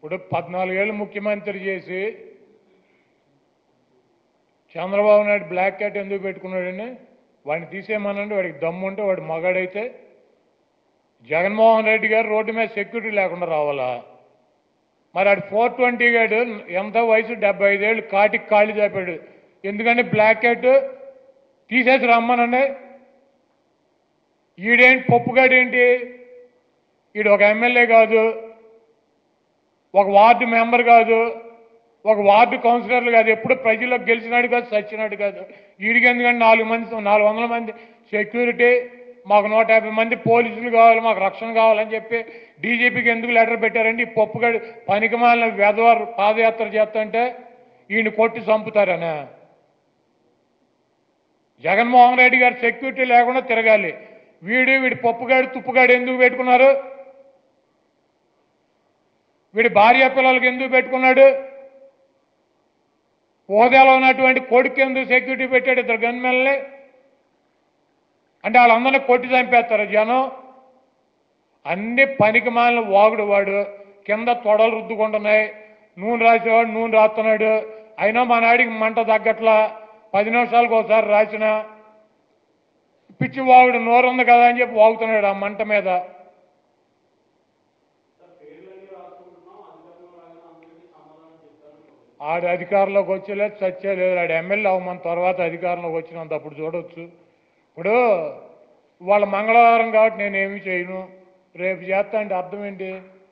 ఇప్పుడు పద్నాలుగేళ్ళు ముఖ్యమంత్రి చేసి చంద్రబాబు నాయుడు బ్లాక్ క్యాట్ ఎందుకు పెట్టుకున్నాడని వాడిని తీసేయమనండి వాడికి దమ్ము ఉంటే వాడు మగాడైతే జగన్మోహన్ రెడ్డి గారు రోడ్డు మీద సెక్యూరిటీ లేకుండా రావాలా మరి ఆడు ఫోర్ ట్వంటీ గాడు ఎంత వయసు డెబ్బై ఐదేళ్ళు కాటికి కాళ్ళు చాపాడు ఎందుకంటే బ్లాక్ క్యాట్ తీసేసి రమ్మనండి ఈడేంటి పప్పుగాడు ఏంటి ఈడు ఒక ఎమ్మెల్యే కాదు ఒక వార్డు మెంబర్ కాదు ఒక వార్డు కౌన్సిలర్లు కాదు ఎప్పుడు ప్రజలకు గెలిచినాడు కాదు సచ్చినాడు కాదు వీడికి ఎందుకంటే నాలుగు మంది నాలుగు వందల మంది సెక్యూరిటీ మాకు నూట యాభై మంది పోలీసులు కావాలి మాకు రక్షణ కావాలని చెప్పి డీజీపీకి ఎందుకు లెటర్ పెట్టారండి ఈ పప్పుగాడు పనికిమాలిన వెధవారు పాదయాత్ర చేస్తుంటే ఈయన కొట్టి చంపుతారనా జగన్మోహన్ రెడ్డి గారు సెక్యూరిటీ లేకుండా తిరగాలి వీడు వీడి పప్పుగాడు తుప్పుగాడు ఎందుకు పెట్టుకున్నారు వీడి భార్య పిల్లలకి ఎందుకు పెట్టుకున్నాడు హోదాలో ఉన్నటువంటి కొడుకు ఎందుకు సెక్యూరిటీ పెట్టాడు ఇద్దరు గన్మెల్ని అంటే వాళ్ళందరినీ కొట్టి చంపేస్తారు జనం అన్ని పనికి మాలిన వాగుడు వాడు కింద తొడలు రుద్దుకుంటున్నాయి నూనె రాసేవాడు నూనె రాస్తున్నాడు అయినా మా నాడికి మంట తగ్గట్లా పది నిమిషాలకు ఒకసారి రాసిన పిచ్చి వాగుడు నోరుంది కదా అని చెప్పి వాగుతున్నాడు ఆ మంట మీద ఆడు అధికారంలోకి వచ్చేలేదు చచ్చేలేదు ఆడు ఎమ్మెల్యే అవ్వమని తర్వాత అధికారంలోకి వచ్చినంత అప్పుడు చూడొచ్చు ఇప్పుడు వాళ్ళ మంగళవారం కాబట్టి నేనేమి చేయను రేపు చేస్తా అంటే అర్థం ఏంటి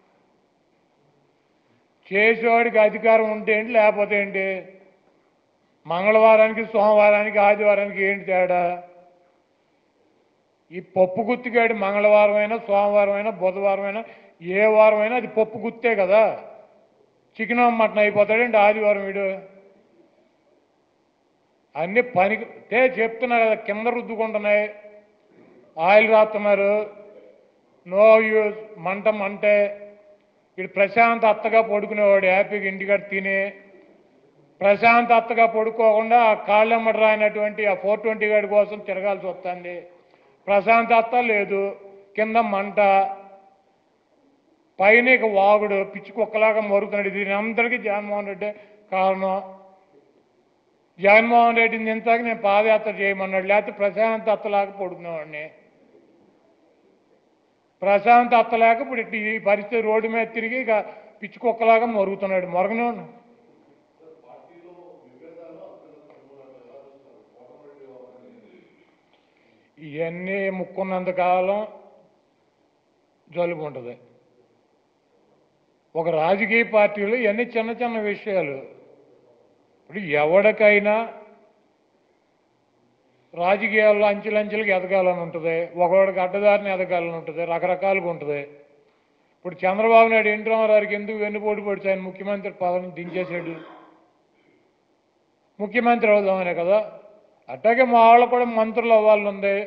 చేసేవాడికి అధికారం ఉంటే ఏంటి లేకపోతే ఏంటి మంగళవారానికి సోమవారానికి ఆదివారానికి ఏంటి తేడా ఈ పప్పు గుత్తిగాడి మంగళవారం అయినా సోమవారం అయినా బుధవారం అయినా ఏ వారం అయినా అది పప్పు గుత్తే కదా చికెన్ మటన్ అయిపోతాడండి ఆదివారం వీడు అన్ని పనికి తే చెప్తున్నా కదా కింద రుద్దుకుంటున్నాయి ఆయిల్ రాస్తున్నారు నో యూజ్ మంట మంటే ఇటు ప్రశాంత్ అత్తగా పడుకునేవాడు హ్యాపీగా ఇంటికాడ తిని ప్రశాంత్ అత్తగా పడుకోకుండా ఆ కాళ్ళెమ్మట రాయినటువంటి ఆ ఫోర్ ట్వంటీ గాడి కోసం తిరగాల్సి వస్తుంది ప్రశాంత్ అత్త లేదు కింద మంట పైన ఇక వాగుడు పిచ్చి కుక్కలాగా మరుగుతున్నాడు దీని అందరికీ జగన్మోహన్ రెడ్డి కారణం జగన్మోహన్ రెడ్డిని ఇంతకు నేను పాదయాత్ర చేయమన్నాడు లేకపోతే ప్రశాంత్ అత్తలాగా పడుకునేవాడిని ప్రశాంత్ అత్తలేక ఇప్పుడు ఇటు ఈ పరిస్థితి రోడ్డు మీద తిరిగి ఇక పిచ్చి కుక్కలాగా మరుగుతున్నాడు మొరగనివాడు ఇవన్నీ ముక్కున్నంత కాలం జలుబు ఉంటుంది ఒక రాజకీయ పార్టీలో ఇవన్నీ చిన్న చిన్న విషయాలు ఇప్పుడు ఎవరికైనా రాజకీయాల్లో అంచెలంచెలకు ఎదగాలని ఉంటుంది ఒకవాడికి అడ్డదారిని ఎదగాలని ఉంటుంది రకరకాలుగా ఉంటుంది ఇప్పుడు చంద్రబాబు నాయుడు ఎన్టీ రామారావుకి ఎందుకు వెన్నుపోటు పొడిచి ఆయన ముఖ్యమంత్రి పదవిని దించేశాడు ముఖ్యమంత్రి అవుదామనే కదా అట్లాగే మా వాళ్ళు కూడా మంత్రులు అవ్వాలని ఉంది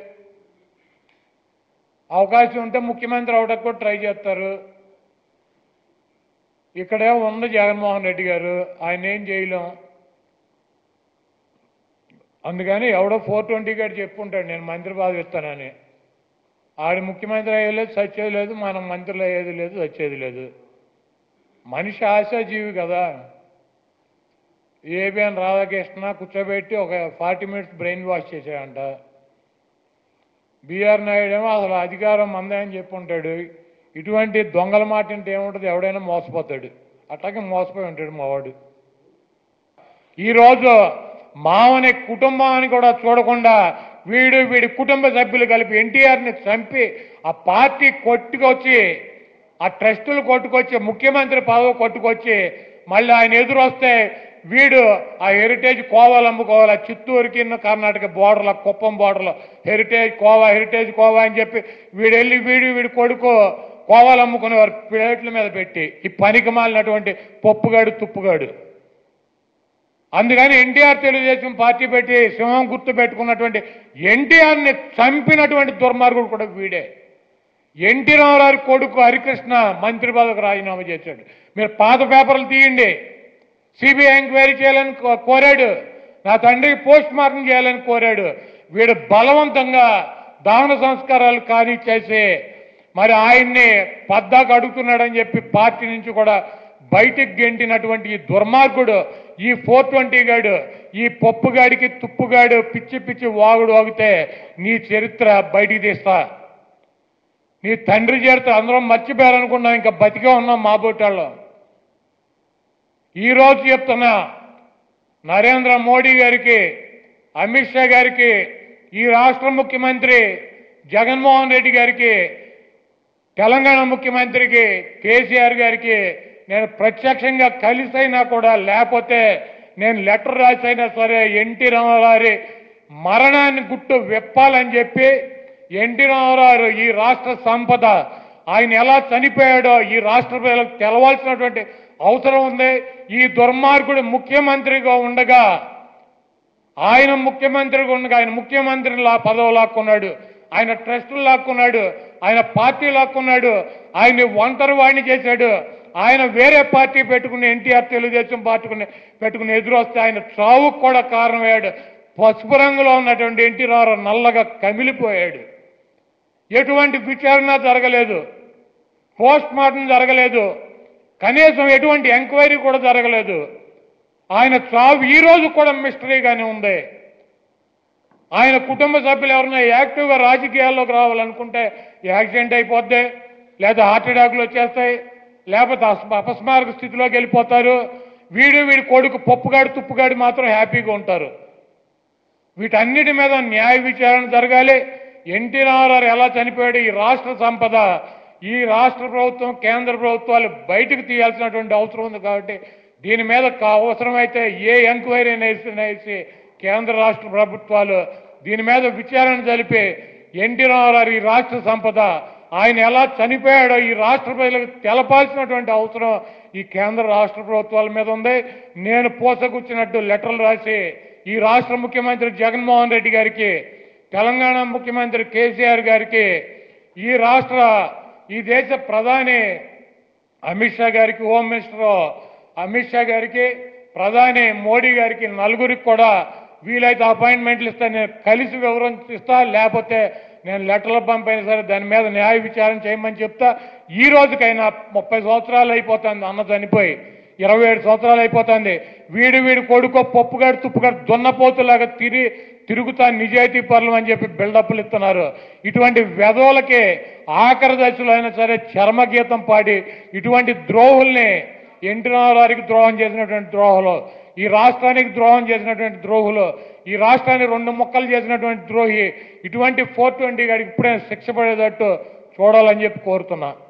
అవకాశం ఉంటే ముఖ్యమంత్రి అవడానికి కూడా ట్రై చేస్తారు ఇక్కడే ఉంది జగన్మోహన్ రెడ్డి గారు ఆయన ఏం చేయలేం అందుకని ఎవడో ఫోర్ ట్వంటీ గారు చెప్పుంటాడు నేను మంత్రి పదవి ఇస్తానని ఆడు ముఖ్యమంత్రి అయ్యేది సచ్చేది లేదు మనం మంత్రులు అయ్యేది లేదు వచ్చేది లేదు మనిషి ఆశాజీవి కదా ఏబిఎన్ రాధాకృష్ణ కూర్చోబెట్టి ఒక ఫార్టీ మినిట్స్ బ్రెయిన్ వాష్ చేశాడంట బీఆర్ నాయుడు ఏమో అసలు అధికారం మందే అని చెప్పి ఉంటాడు ఇటువంటి దొంగల మాట అంటే ఏముంటుంది ఎవడైనా మోసపోతాడు అట్లాగే మోసపోయి ఉంటాడు మావాడు ఈరోజు మావని కుటుంబాన్ని కూడా చూడకుండా వీడు వీడి కుటుంబ సభ్యులు కలిపి ఎన్టీఆర్ని చంపి ఆ పార్టీ కొట్టుకొచ్చి ఆ ట్రస్టులు కొట్టుకొచ్చి ముఖ్యమంత్రి పదవి కొట్టుకొచ్చి మళ్ళీ ఆయన ఎదురు వస్తే వీడు ఆ హెరిటేజ్ కోవాలు అమ్ముకోవాలి ఆ చిత్తూరుకి కర్ణాటక బోర్డర్లో కుప్పం బోర్డర్లో హెరిటేజ్ కోవా హెరిటేజ్ కోవా అని చెప్పి వీడు వెళ్ళి వీడు వీడి కొడుకు కోవాలు అమ్ముకునేవారు ప్లేట్ల మీద పెట్టి ఈ పనికి మాలినటువంటి పప్పుగాడు తుప్పుగాడు అందుకని ఎన్టీఆర్ తెలుగుదేశం పార్టీ పెట్టి సింహం గుర్తు పెట్టుకున్నటువంటి ఎన్టీఆర్ని చంపినటువంటి దుర్మార్గుడు కూడా వీడే ఎన్టీ రామారావు కొడుకు హరికృష్ణ మంత్రి పదవికి రాజీనామా చేశాడు మీరు పాత పేపర్లు తీయండి సిబిఐ ఎంక్వైరీ చేయాలని కో- కోరాడు నా తండ్రికి పోస్ట్ మార్టం చేయాలని కోరాడు వీడు బలవంతంగా దహన సంస్కారాలు కానిచ్చేసి మరి ఆయన్ని పద్దాకు అడుగుతున్నాడని చెప్పి పార్టీ నుంచి కూడా బయటికి గెంటినటువంటి ఈ దుర్మార్గుడు ఈ ఫోర్ ట్వంటీ గాడు ఈ పప్పుగాడికి తుప్పుగాడు పిచ్చి పిచ్చి వాగుడు వాగితే నీ చరిత్ర బయటికి తీస్తా నీ తండ్రి చరిత్ర అందరం మర్చిపోయారనుకున్నాం ఇంకా బతికే ఉన్నాం మా బొట్టాళ్ళం ఈరోజు చెప్తున్నా నరేంద్ర మోడీ గారికి అమిత్ షా గారికి ఈ రాష్ట్ర ముఖ్యమంత్రి జగన్మోహన్ రెడ్డి గారికి తెలంగాణ ముఖ్యమంత్రికి కేసీఆర్ గారికి నేను ప్రత్యక్షంగా కలిసైనా కూడా లేకపోతే నేను లెటర్ రాసైనా సరే ఎన్టీ రామారావు మరణాన్ని గుట్టు విప్పాలని చెప్పి ఎన్టీ రామారావు ఈ రాష్ట్ర సంపద ఆయన ఎలా చనిపోయాడో ఈ రాష్ట్ర ప్రజలకు తెలవాల్సినటువంటి అవసరం ఉంది ఈ దుర్మార్గుడు ముఖ్యమంత్రిగా ఉండగా ఆయన ముఖ్యమంత్రిగా ఉండగా ఆయన ముఖ్యమంత్రి లా పదవి లాక్కున్నాడు ఆయన ట్రస్టులు లాక్కున్నాడు ఆయన పార్టీ లాక్కున్నాడు ఆయన్ని ఒంటరి వాడిని చేశాడు ఆయన వేరే పార్టీ పెట్టుకుని ఎన్టీఆర్ తెలుగుదేశం పార్టీకుని పెట్టుకుని ఎదురొస్తే ఆయన చావుకు కూడా కారణమయ్యాడు పసుపు రంగులో ఉన్నటువంటి ఎన్టీ రామారావు నల్లగా కమిలిపోయాడు ఎటువంటి విచారణ జరగలేదు పోస్ట్ మార్టం జరగలేదు కనీసం ఎటువంటి ఎంక్వైరీ కూడా జరగలేదు ఆయన చావు ఈ రోజు కూడా మిస్టరీగానే ఉంది ఆయన కుటుంబ సభ్యులు ఎవరైనా యాక్టివ్గా రాజకీయాల్లోకి రావాలనుకుంటే యాక్సిడెంట్ అయిపోద్ది లేదా హార్ట్ అటాక్లు వచ్చేస్తాయి లేకపోతే అస్- అపస్మారక స్థితిలోకి వెళ్ళిపోతారు వీడు వీడి కొడుకు పప్పుగాడు తుప్పుగాడు మాత్రం హ్యాపీగా ఉంటారు వీటన్నిటి మీద న్యాయ విచారణ జరగాలి ఎన్టీ రామారావు ఎలా చనిపోయాడు ఈ రాష్ట్ర సంపద ఈ రాష్ట్ర ప్రభుత్వం కేంద్ర ప్రభుత్వాలు బయటకు తీయాల్సినటువంటి అవసరం ఉంది కాబట్టి దీని మీద కా- అవసరమైతే ఏ ఎంక్వైరీ వేసి కేంద్ర రాష్ట్ర ప్రభుత్వాలు దీని మీద విచారణ జరిపి ఎన్టీ రామారావు ఈ రాష్ట్ర సంపద ఆయన ఎలా చనిపోయాడో ఈ రాష్ట్ర ప్రజలకు తెలపాల్సినటువంటి అవసరం ఈ కేంద్ర రాష్ట్ర ప్రభుత్వాల మీద ఉంది నేను పోసగుచ్చినట్టు లెటర్లు రాసి ఈ రాష్ట్ర ముఖ్యమంత్రి జగన్మోహన్ రెడ్డి గారికి తెలంగాణ ముఖ్యమంత్రి కేసీఆర్ గారికి ఈ రాష్ట్ర ఈ దేశ ప్రధాని అమిత్ షా గారికి హోమ్ మినిస్టర్ అమిత్ షా గారికి ప్రధాని మోడీ గారికి నలుగురికి కూడా వీలైతే అపాయింట్మెంట్లు ఇస్తా నేను కలిసి వివరం ఇస్తా లేకపోతే నేను లెటర్లు పంపైనా సరే దాని మీద న్యాయ విచారణ చేయమని చెప్తా ఈ రోజుకైనా ముప్పై సంవత్సరాలు అయిపోతుంది అన్న చనిపోయి ఇరవై ఏడు సంవత్సరాలు అయిపోతుంది వీడి వీడి కొడుకో పప్పుగాడు తుప్పుగాడు దున్నపోతులాగా తిరి తిరుగుతా నిజాయితీ పరులు అని చెప్పి బిల్డప్లు ఇస్తున్నారు ఇటువంటి వెధవులకి ఆఖరి దశలో అయినా సరే చర్మగీతం పాడి ఇటువంటి ద్రోహుల్ని ఎన్టీ రామారావుకి ద్రోహం చేసినటువంటి ద్రోహులు ఈ రాష్ట్రానికి ద్రోహం చేసినటువంటి ద్రోహులు ఈ రాష్ట్రాన్ని రెండు ముక్కలు చేసినటువంటి ద్రోహి ఇటువంటి ఫోర్ ట్వంటీ గారికి ఇప్పుడే శిక్ష పడేటట్టు చూడాలని చెప్పి కోరుతున్నా